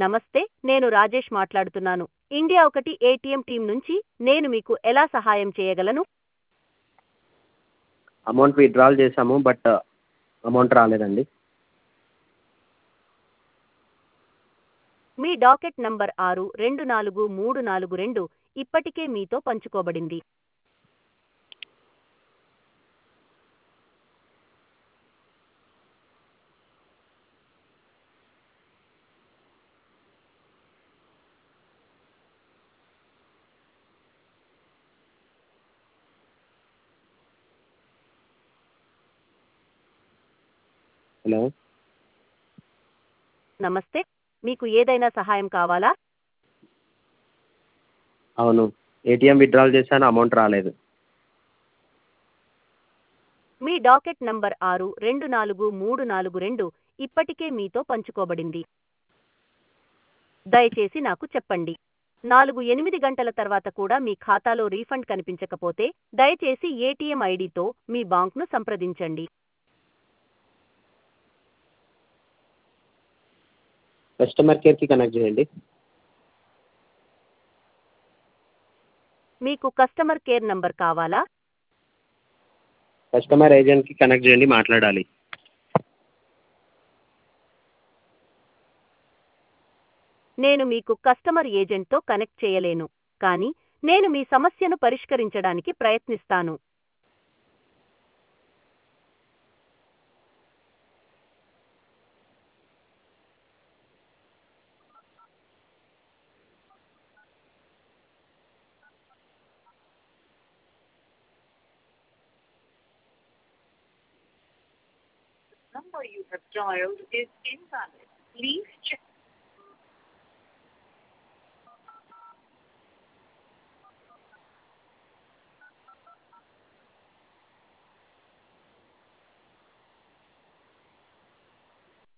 నమస్తే నేను రాజేష్ మాట్లాడుతున్నాను ఇండియా ఒకటి ఏటీఎం టీం నుంచి నేను మీకు ఎలా సహాయం చేయగలను అమౌంట్ విత్డ్రాల్ చేసాము బట్ అమౌంట్ రాలేదండి మీ డాకెట్ నంబర్ ఆరు రెండు నాలుగు మూడు నాలుగు రెండు ఇప్పటికే మీతో పంచుకోబడింది హలో నమస్తే మీకు ఏదైనా సహాయం కావాలా అవును ఏటీఎం విత్డ్రాల్ చేశాను అమౌంట్ రాలేదు మీ డాకెట్ నంబర్ ఆరు రెండు నాలుగు మూడు నాలుగు రెండు ఇప్పటికే మీతో పంచుకోబడింది దయచేసి నాకు చెప్పండి నాలుగు ఎనిమిది గంటల తర్వాత కూడా మీ ఖాతాలో రీఫండ్ కనిపించకపోతే దయచేసి ఏటీఎం ఐడితో మీ బాంక్ను సంప్రదించండి కస్టమర్ కేర్కి కనెక్ట్ చేయండి మీకు కస్టమర్ కేర్ నంబర్ కావాలా కస్టమర్ ఏజెంట్కి కనెక్ట్ చేయండి మాట్లాడాలి నేను మీకు కస్టమర్ ఏజెంట్తో కనెక్ట్ చేయలేను కానీ నేను మీ సమస్యను పరిష్కరించడానికి ప్రయత్నిస్తాను number you have dialed is invalid. Please check